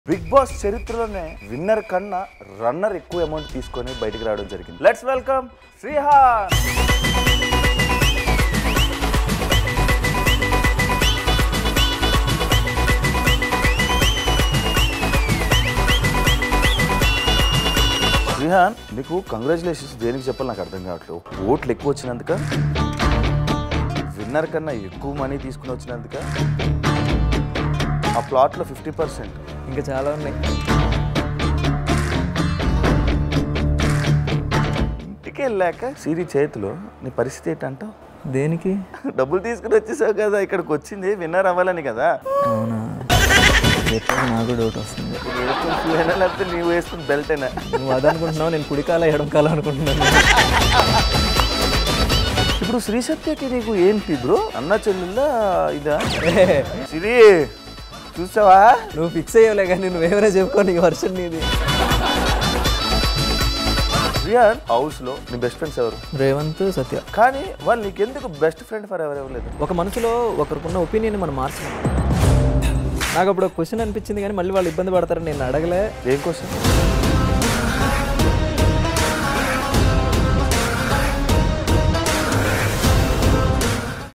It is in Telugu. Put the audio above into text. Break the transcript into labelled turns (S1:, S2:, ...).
S1: బిగ్ బాస్ చరిత్రలోనే విన్నర్ కన్నా రన్నర్ ఎక్కువ అమౌంట్ తీసుకొని బయటికి రావడం జరిగింది లెట్స్ వెల్కమ్ శ్రీహాన్ శ్రీహాన్ నీకు కంగ్రాచులేషన్స్ దేనికి చెప్పాలి నాకు అర్థం కావట్లేదు ఓట్లు ఎక్కువ వచ్చినందుక విన్నర్ కన్నా ఎక్కువ మనీ తీసుకుని వచ్చినందుక ఆ ప్లాట్లో ఫిఫ్టీ పర్సెంట్
S2: ఇంకా చాలా ఉన్నాయి
S1: ఇంటికి వెళ్ళాక సిరి చేతిలో నీ పరిస్థితి ఏంటంటావు
S2: దేనికి
S1: డబ్బులు తీసుకుని వచ్చేసావు కదా ఇక్కడికి వచ్చింది విన్నర్ అవ్వాలని కదా
S2: అవునా చెప్పాక నాకు డౌట్ వస్తుంది
S1: నువ్వు వేసుకున్న shoe అయినా లేకపోతే నీవు వేసుకున్న బెల్ట్ అయినా
S2: నువ్వు అదనుకుంటున్నావు నేను కుడికాల ఎడంకాల అనుకుంటున్నాను
S1: ఇప్పుడు శ్రీ సత్యకి నీకు ఏంటి బ్రో అన్న చెల్లెల్లా ఇదా
S2: ఏ,
S1: సిరి చూసావా
S2: నువ్వు ఫిక్స్ అయ్యలే కానీ నువ్వేమైనా చెప్పుకో నీ వర్షన్ నీది
S1: రియాన్ హౌస్ లో నీ బెస్ట్ ఫ్రెండ్స్ ఎవరు
S2: రేవంత్ సత్య
S1: కానీ వాళ్ళు నీకెందుకు బెస్ట్ ఫ్రెండ్ ఫర్ ఎవరు ఎవరు లేదు
S2: ఒక మనసులో ఒకరికున్న ఒపీనియన్ మనం మార్చలేం నాకు అప్పుడు ఒక క్వశ్చన్ అనిపించింది కానీ మళ్ళీ వాళ్ళు ఇబ్బంది పడతారని నేను అడగలే
S1: ఏం కోసం